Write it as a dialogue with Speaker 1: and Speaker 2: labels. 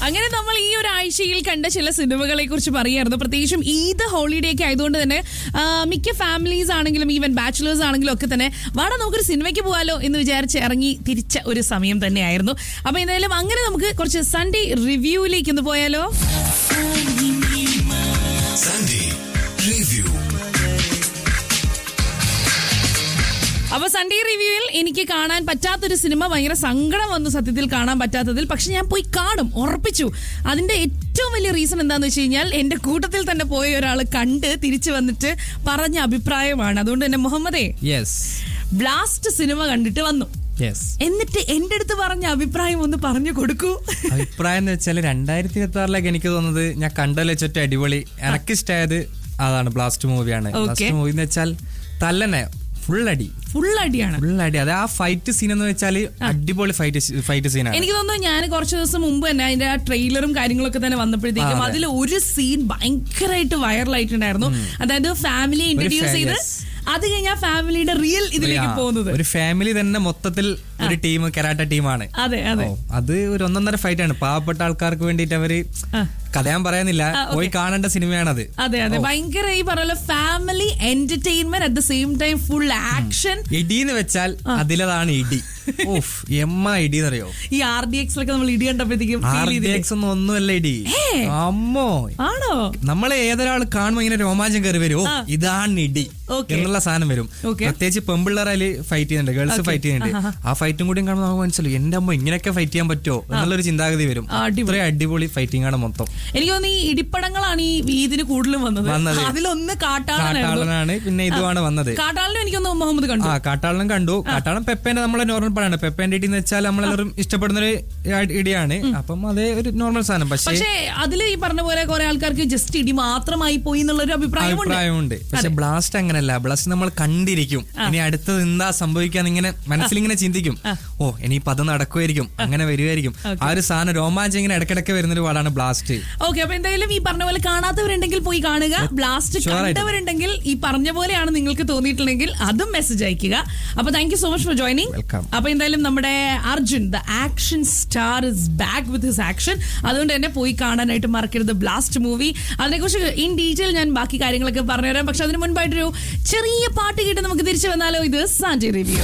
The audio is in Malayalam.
Speaker 1: അങ്ങനെ നമ്മൾ ഈ ഒരു ആഴ്ചയിൽ കണ്ട ചില സിനിമകളെ കുറിച്ച് പറയായിരുന്നു പ്രത്യേകിച്ചും ഈദ് ഹോളിഡേ ഒക്കെ ആയതുകൊണ്ട് തന്നെ ആ, മിക്ക ഫാമിലീസ് ആണെങ്കിലും ഈവൻ ബാച്ചിലേഴ്സ് ആണെങ്കിലും ഒക്കെ തന്നെ വാടാ നമുക്കൊരു സിനിമയ്ക്ക് പോകാലോ എന്ന് വിചാരിച്ച് ഇറങ്ങി തിരിച്ച ഒരു സമയം തന്നെയായിരുന്നു അപ്പൊ എന്തായാലും അങ്ങനെ നമുക്ക് കുറച്ച് സൺഡേ റിവ്യൂയിലേക്ക് ഒന്ന് പോയാലോ
Speaker 2: Sunday Review.
Speaker 1: അപ്പൊ സൺഡേ റിവ്യൂവിൽ എനിക്ക് കാണാൻ പറ്റാത്തൊരു സിനിമ ഭയങ്കര സങ്കടം വന്നു സത്യത്തിൽ കാണാൻ പറ്റാത്തതിൽ പക്ഷെ ഞാൻ പോയി കാണും ഉറപ്പിച്ചു അതിന്റെ ഏറ്റവും വലിയ റീസൺ എന്താന്ന് വെച്ച് കഴിഞ്ഞാൽ എന്റെ കൂട്ടത്തിൽ തന്നെ പോയ ഒരാൾ കണ്ട് തിരിച്ചു വന്നിട്ട് പറഞ്ഞ അഭിപ്രായമാണ് അതുകൊണ്ട് തന്നെ മുഹമ്മദേ
Speaker 3: യെസ്
Speaker 1: ബ്ലാസ്റ്റ് സിനിമ കണ്ടിട്ട് വന്നു
Speaker 3: യെസ്
Speaker 1: എന്നിട്ട് എന്റെ അടുത്ത് പറഞ്ഞ അഭിപ്രായം ഒന്ന് പറഞ്ഞു കൊടുക്കൂ
Speaker 3: അഭിപ്രായം എന്ന് വെച്ചാൽ രണ്ടായിരത്തി ഇരുപത്തി ആറിലേക്ക് എനിക്ക് തോന്നുന്നത് ഞാൻ കണ്ടതിൽ വെച്ചിട്ട് അടിപൊളി എനക്കിഷ്ടമായത് അതാണ് ബ്ലാസ്റ്റ് മൂവിയാണ്
Speaker 1: Okay.
Speaker 3: ബ്ലാസ്റ്റ് മൂവി എന്ന് വെച്ചാൽ തല്ലനെ ഫുൾ അടി
Speaker 1: ഫുൾ അടിയാണ്
Speaker 3: ഫുൾ അടി അത് ആ ഫൈറ്റ് സീൻ എന്ന് വെച്ചാൽ അടിപൊളി ഫൈറ്റ് ഫൈറ്റ് സീനാണ്
Speaker 1: എനിക്ക് തോന്നുന്നു ഞാൻ കുറച്ച് ദിവസം മുമ്പ് തന്നെ അതിന്റെ ആ ട്രെയിലറും കാര്യങ്ങളൊക്കെ തന്നെ വന്നപ്പോഴത്തേക്കും
Speaker 3: ആ, അതെ.
Speaker 1: അതിൽ ഒരു സീൻ ഭയങ്കരമായിട്ട് വൈറലായിട്ടുണ്ടായിരുന്നു അതായത് ഫാമിലി ഇൻട്രൊഡ്യൂസ്
Speaker 3: fa-
Speaker 1: ചെയ്ത്
Speaker 3: yes.
Speaker 1: അത് കഴിഞ്ഞാൽ ഫാമിലിയുടെ റിയൽ ഇതിലേക്ക്
Speaker 3: ആ,
Speaker 1: പോകുന്നത്
Speaker 3: ഒരു ഫാമിലി തന്നെ മൊത്തത്തിൽ ഒരു ടീം കരാട്ട ടീമാണ്
Speaker 1: അതെ അതെ
Speaker 3: ഓ, അത് ഒരു ഒന്നൊന്നര ഫൈറ്റ് ആണ് പാവപ്പെട്ട ആൾക്കാർക്ക് വേണ്ടിയിട്ട് അവര്
Speaker 1: ആ.
Speaker 3: കഥ ഞാൻ പറയുന്നില്ല
Speaker 1: ആ, okay.
Speaker 3: പോയി കാണേണ്ട സിനിമയാണത്
Speaker 1: അതെ അതെ ഭയങ്കര ഈ പറഞ്ഞ family entertainment at the same time full action
Speaker 3: ഇടി എന്ന് വെച്ചാൽ അതിലതാണ് ഇടി ഓഫ് എമ്മ ഇടി എന്നറിയോ
Speaker 1: ഈ ആർ ഡി എക്സിലൊക്കെ നമ്മൾ ഇടി കണ്ടപ്പോഴത്തേക്കും
Speaker 3: ആർ
Speaker 1: ഫീൽ
Speaker 3: ഡി
Speaker 1: ചെയ്തില്ലേ
Speaker 3: എക്സ് ഒന്നും ഒന്നുമല്ല ഇടി അമ്മോ
Speaker 1: ആണോ
Speaker 3: നമ്മളെ ഏതൊരാൾ കാണുമ്പോ ഇങ്ങനെ രോമാഞ്ചം കയറി വരും ഓ,
Speaker 1: ആ.
Speaker 3: ഇതാണ് ഇടി
Speaker 1: Okay.
Speaker 3: എന്നുള്ള സാധനം വരും
Speaker 1: Okay.
Speaker 3: പ്രത്യേകിച്ച് പെമ്പിള്ളേർ അതിൽ ഫൈറ്റ് ചെയ്യുന്നുണ്ട് ഗേൾസ്
Speaker 1: Okay.
Speaker 3: ഫൈറ്റ് ചെയ്യുന്നുണ്ട് ആ ഫൈറ്റും കൂടി കാണുമ്പോൾ നമുക്ക് മനസ്സിലാവും എന്റെ അമ്മ ഇങ്ങനെയൊക്കെ ഫൈറ്റ് ചെയ്യാൻ പറ്റുമോ എന്നുള്ളൊരു ചിന്താഗതി വരും
Speaker 1: ആ, അടിപൊളി.
Speaker 3: അത്രയും അടിപൊളി ഫൈറ്റിംഗ് ആണ് മൊത്തം
Speaker 1: എനിക്ക് തോന്നുന്നു ഈ ഇടിപ്പടങ്ങളാണ് ഈ ഇതിന് കൂടുതലും വന്നത്
Speaker 3: വന്നത്.
Speaker 1: അതിലൊന്ന് കാട്ടാളനായിരുന്നു
Speaker 3: കാട്ടാളനാണ് പിന്നെ ഇതുമാണ് വന്നത്
Speaker 1: കാട്ടാളിനും എനിക്കൊന്ന് മുഹമ്മദ് കണ്ടു
Speaker 3: ആ കാട്ടാളനും കണ്ടു കാട്ടാളൻ പെപ്പേന്റെ നമ്മളെ നോർമൽ പടമാണ് പെപ്പേന്റെ ഇടി എന്ന് വെച്ചാൽ നമ്മളെല്ലാവരും ഇഷ്ടപ്പെടുന്ന ഒരു ഇടിയാണ് അപ്പം അതേ ഒരു നോർമൽ സാധനം പക്ഷേ
Speaker 1: പക്ഷേ അതിൽ ഈ പറഞ്ഞ പോലെ കുറെ ആൾക്കാർക്ക് ജസ്റ്റ് ഇടി മാത്രമായി പോയി എന്നുള്ളൊരു അഭിപ്രായമുണ്ട്
Speaker 3: അഭിപ്രായമുണ്ട് പക്ഷെ ബ്ലാസ്റ്റ് അങ്ങനല്ല ബ്ലാസ്റ്റ് നമ്മൾ കണ്ടിരിക്കും ഇനി അടുത്തത് എന്താ സംഭവിക്കാന്ന് ഇങ്ങനെ മനസ്സിലിങ്ങനെ ചിന്തിക്കും ഓ ഇനിയിപ്പോ അത് നടക്കുമായിരിക്കും അങ്ങനെ വരുമായിരിക്കും ആ ഒരു സാധനം രോമാഞ്ചം ഇങ്ങനെ ഇടയ്ക്കിടയ്ക്ക് വരുന്നൊരു പാടാണ് ബ്ലാസ്റ്റ്
Speaker 1: ഓക്കെ അപ്പൊ എന്തായാലും ഈ പറഞ്ഞ പോലെ കാണാത്തവരുണ്ടെങ്കിൽ പോയി കാണുക ബ്ലാസ്റ്റ്
Speaker 3: Sure ആയിട്ടും.
Speaker 1: കണ്ടവരുണ്ടെങ്കിൽ ഈ പറഞ്ഞ പോലെയാണ് നിങ്ങൾക്ക് തോന്നിയിട്ടുണ്ടെങ്കിൽ അതും മെസ്സേജ് അയക്കുക അപ്പൊ thank you so much for joining
Speaker 3: Welcome.
Speaker 1: അപ്പൊ എന്തായാലും നമ്മുടെ Arjun the action star is back with his action അതുകൊണ്ട് തന്നെ പോയി കാണാനായിട്ട് മറക്കരുത് ബ്ലാസ്റ്റ് മൂവി അതിനെക്കുറിച്ച് ഇൻ ഡീറ്റെയിൽ ഞാൻ ബാക്കി കാര്യങ്ങളൊക്കെ പറഞ്ഞുതരാം പക്ഷെ അതിന് മുൻപായിട്ടൊരു ചെറിയ പാട്ട് കേട്ട് നമുക്ക് തിരിച്ചു വന്നാലോ ഇത് സാൻജി റിവ്യൂ